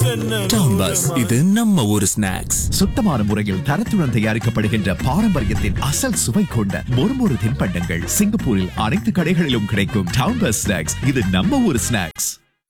Town bus இது நம்ம ஊரு ஸ்நாக்ஸ் சுத்தமான முறையில் தரத்துடன் தயாரிக்கப்படுகின்ற பாரம்பரியத்தின் அசல் சுவை கொண்ட மொறுமொறு தின்பண்டங்கள் சிங்கப்பூரில் அனைத்து கடைகளிலும் கிடைக்கும் டவுன் பஸ் ஸ்நாக்ஸ் இது நம்ம ஊர் ஸ்நாக்ஸ்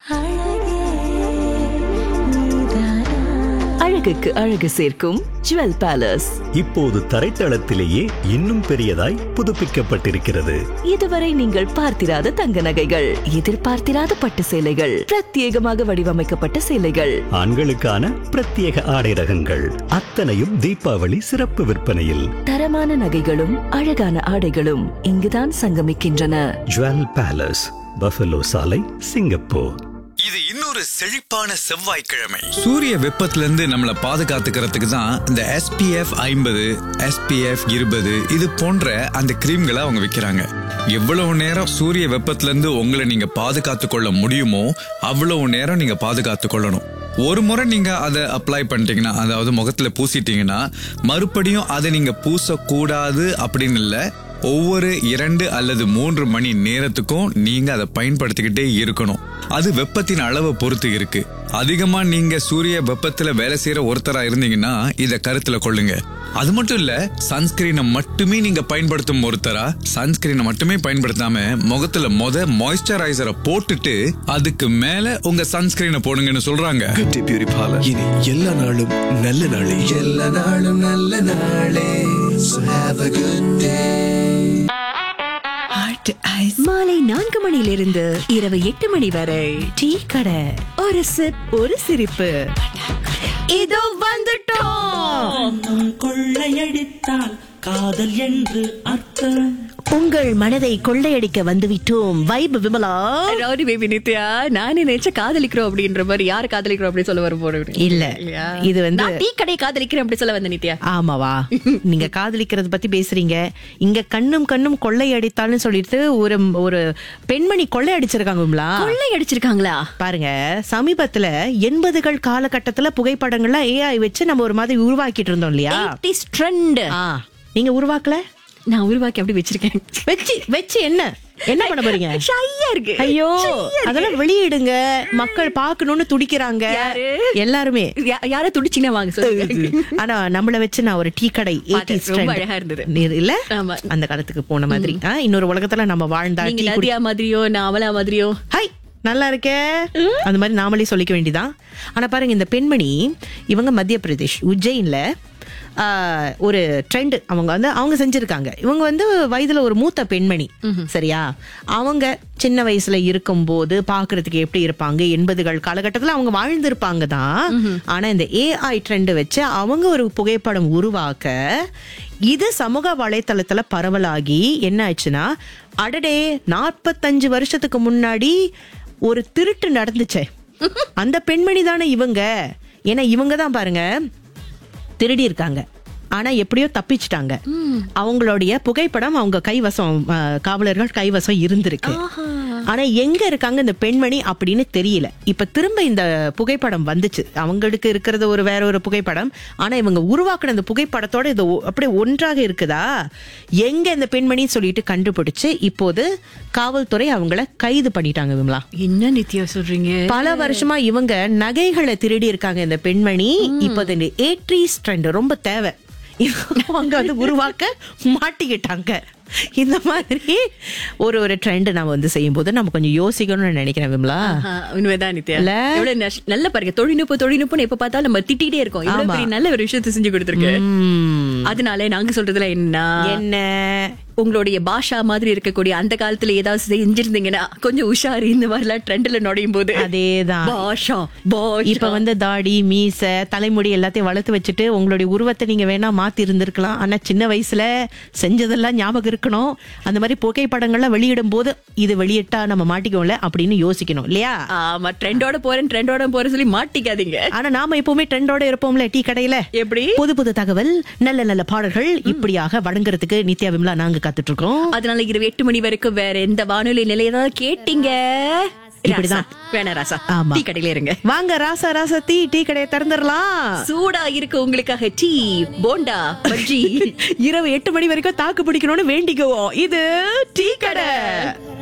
அழகுக்கு அழகு சேர்க்கும் ஜுவல் பேலஸ் இப்போது தரைத்தளத்திலேயே இன்னும் பெரியதாய் புதுப்பிக்கப்பட்டிருக்கிறது இதுவரை நீங்கள் பார்த்திராத தங்க நகைகள் எதிர்பார்த்திராத பட்டு சேலைகள் பிரத்யேகமாக வடிவமைக்கப்பட்ட சேலைகள் ஆண்களுக்கான பிரத்யேக ஆடை ரகங்கள் அத்தனையும் தீபாவளி சிறப்பு விற்பனையில் தரமான நகைகளும் அழகான ஆடைகளும் இங்குதான் சங்கமிக்கின்றன ஜுவல் பேலஸ் பஃபலோ சாலை சிங்கப்பூர் இது இன்னொரு செழிப்பான செவ்வாய்க்கிழமை சூரிய வெப்பத்துல இருந்து நம்மளை பாதுகாத்துக்கிறதுக்கு தான் இந்த SPF ஐம்பது SPF இருபது இது போன்ற அந்த கிரீம்களை அவங்க விற்கிறாங்க எவ்வளவு நேரம் சூரிய வெப்பத்துல இருந்து உங்களை நீங்க பாதுகாத்து கொள்ள முடியுமோ அவ்வளவு நேரம் நீங்க பாதுகாத்து கொள்ளணும் ஒரு முறை நீங்க அதை அப்ளை பண்ணிட்டீங்கன்னா அதாவது முகத்துல பூசிட்டீங்கன்னா மறுபடியும் அதை நீங்க பூசக்கூடாது அப்படின்னு இல்லை ஒவ்வொரு இரண்டு அல்லது மூன்று மணி நேரத்துக்கும் நீங்க அதை பயன்படுத்திக்கிட்டே இருக்கணும் அது வெப்பத்தின் அளவை பொறுத்து இருக்கு அதிகமா நீங்க சூரிய வெப்பத்துல வேலை செய்யற ஒருத்தரா இருந்தீங்கன்னா இத கருத்துல கொள்ளுங்க அது மட்டும் இல்ல சன்ஸ்கிரீனை மட்டுமே நீங்க பயன்படுத்தும் ஒருத்தரா சன்ஸ்கிரீனை மட்டுமே பயன்படுத்தாம முகத்துல மொத மாய்ஸ்சரைசரை போட்டுட்டு அதுக்கு மேல உங்க சன்ஸ்கிரீனை போடுங்கன்னு சொல்றாங்க குட்டி பியூரி பார்லர் இனி எல்லா நாளும் நல்ல நாளே எல்லா நாளும் நல்ல நாளே So have a good day மாலை நான்கு மணியிலிருந்து இரவு எட்டு மணி வரை டீ கடை ஒரு சிப் ஒரு சிரிப்பு இதோ வந்துட்டோம் கொள்ளையடித்தால் காதல் என்று அர்த்தம் உங்கள் மனதை கொள்ளையடிக்க வந்துவிட்டோம் vibe Vimala rowdy baby Nithya நானே நினைச்ச காதலிக்கிறோம் அப்படின்ற மாதிரி யாரு காதலிக்கிறோம் அப்படி சொல்ல வர போறேன் இல்ல இது வந்து நான் டீ கடையை காதலிக்கிறேன் அப்படி சொல்ல வந்த நித்யா ஆமாவா நீங்க காதலிக்கிறத பத்தி பேசுறீங்க இங்க கண்ணும் கண்ணும் கொள்ளையடித்தாலும் சொல்லிட்டு ஒரு ஒரு பெண்மணி கொள்ளையடிச்சிருக்காங்க விமலா கொள்ளை அடிச்சிருக்காங்களா பாருங்க சமீபத்துல எண்பதுகள் காலகட்டத்துல புகைப்படங்கள்லாம் ஏஐ வச்சு நம்ம ஒரு மாதிரி உருவாக்கிட்டு இருந்தோம் இல்லையா ட்ரெண்ட் ஆ, நீங்க உருவாக்கல நான் உருவாக்கி அப்படி வச்சிருக்கேன் வச்சு வச்சு என்ன என்ன பண்ண போறீங்க ஷையா இருக்கு ஐயோ அதெல்லாம் வெளியிடுங்க மக்கள் பார்க்கணும்னு துடிக்கிறாங்க யாரு? எல்லாருமே யா- யார துடிச்சீங்கன்னா வாங்க சொல்லுங்க ஆனா நம்மள வச்சு நான் ஒரு டீ கடை பார்த்தேன். 80s ரொம்ப trend. அழகா இருந்தது. நீ- இல்ல ஆமா. அந்த காலத்துக்கு போன மாதிரி ஆ, இன்னொரு உலகத்துல நம்ம வாழ்ந்தா நீங்க டீ குடி நதியா மாதிரியோ நான் அவளா மாதிரியோ ஹாய் நல்லா இருக்கே அந்த மாதிரி நாமளே சொல்லிக்க வேண்டியதான் ஆனா பாருங்க இந்த பெண்மணி இவங்க மத்திய பிரதேஷ் உஜ்ஜைன்ல ஆ, ஒரு ட்ரெண்ட் அவங்க வந்து அவங்க செஞ்சிருக்காங்க இவங்க வந்து வயதுல ஒரு மூத்த பெண்மணி சரியா அவங்க சின்ன வயசுல இருக்கும்போது பாக்குறதுக்கு எப்படி இருப்பாங்க எண்பதுகள் காலகட்டத்துல அவங்க வாழ்ந்திருப்பாங்க தான் ஆனா இந்த ஏஐ ட்ரெண்ட் வச்சு அவங்க ஒரு புகைப்படம் உருவாக்க இது சமூக வலைத்தளத்துல பரவலாகி என்ன ஆச்சுன்னா அடடே நாற்பத்தஞ்சு வருஷத்துக்கு முன்னாடி ஒரு திருட்டு நடந்துச்சே அந்த பெண்மணி தானே இவங்க ஏன்னா இவங்க தான் பாருங்க திருடி இருக்காங்க ஆனா எப்படியோ தப்பிச்சிட்டாங்க அவங்களுடைய புகைப்படம் அவங்க கைவசம் ஆ, காவலர்கள் கைவசம் இருந்திருக்கு ஆனா எங்க இருக்காங்க இந்த பெண்மணி அப்படின்னு தெரியல இப்ப திரும்ப இந்த புகைப்படம் வந்துச்சு அவங்களுக்கு இருக்கிறது ஒரு வேற ஒரு புகைப்படம் ஆனா இவங்க உருவாக்குன இந்த புகைப்படத்தோட இது ஒ- அப்படியே ஒன்றாக இருக்குதா எங்க இந்த பெண்மணி சொல்லிட்டு கண்டுபிடிச்சு இப்போது காவல்துறை அவங்கள கைது பண்ணிட்டாங்க விமலா என்ன நித்யா சொல்றீங்க பல வருஷமா இவங்க நகைகளை திருடி இருக்காங்க இந்த பெண்மணி இப்ப இந்த ஏட்ரீஸ் ட்ரெண்ட் ரொம்ப தேவை அவங்க வந்து உருவாக்க மாட்டிக்கிட்டாங்க இந்த மாதிரி ஒரு ஒரு ட்ரெண்ட் நம்ம வந்து செய்யும் போது நம்ம கொஞ்சம் யோசிக்கணும்னு நினைக்கிறேன் விமலா ஆஹா, உண்மைதான் நித்யா இல்ல? எவ்வளவு நஷ்- நல்ல பாருங்க தொழில்நுட்பம் தொழில்நுட்பம் எப்ப பார்த்தாலும் நம்ம திட்டிகிட்டே இருக்கோம் இவ்வளவு ஆமா. பெரிய நல்ல ஒரு விஷயத்தை செஞ்சு கொடுத்துருக்கு ம், அதனால நாங்க சொல்றதுல என்ன என்ன உங்களுடைய பாஷா மாதிரி இருக்கக்கூடிய அந்த காலத்துல ஏதாவது செஞ்சிருந்தீங்கன்னா கொஞ்சம் உஷாரு இந்த மாதிரிலாம் ட்ரெண்ட்ல நுழையும் போது அதேதான் பாஷா பாஷா இப்ப வந்து தாடி மீச தலைமுடி எல்லாத்தையும் வளர்த்து வச்சுட்டு உங்களுடைய உருவத்தை நீங்க வேணா மாத்தி இருந்திருக்கலாம் ஆனா சின்ன வயசுல செஞ்சதெல்லாம் ஞாபகம் இருக்கணும் அந்த மாதிரி புகைப்படங்கள்லாம் வெளியிடும் போது இது வெளியிட்டா நம்ம மாட்டிக்குவோம்ல அப்படின்னு யோசிக்கணும் இல்லையா ஆமா ட்ரெண்டோட போறேன் ட்ரெண்டோட போறேன் சொல்லி மாட்டிக்காதீங்க ஆனா நாம எப்பவுமே ட்ரெண்டோட இருப்போம்ல டீ கடையில எப்படி புது புது தகவல் நல்ல நல்ல பாடல்கள் இப்படியாக வழங்குறதுக்கு நித்யா விமலா நாங்க காத்துட்டு இருக்கோம் அதனால இரவு எட்டு மணி வரைக்கும் வேற எந்த வானொலி நிலையதான் கேட்டீங்க இப்படிதான். ராசா, வேணாம் ராசா ஆமா. டீ கடையில இருங்க வாங்க ராசா ராசா டீ டீ கடையை திறந்துடலாம் சூடா இருக்கு உங்களுக்காக டீ போண்டா பஜ்ஜி இரவு எட்டு மணி வரைக்கும் தாக்கு பிடிக்கணும்னு வேண்டிக்குவோம் இது டீ கடை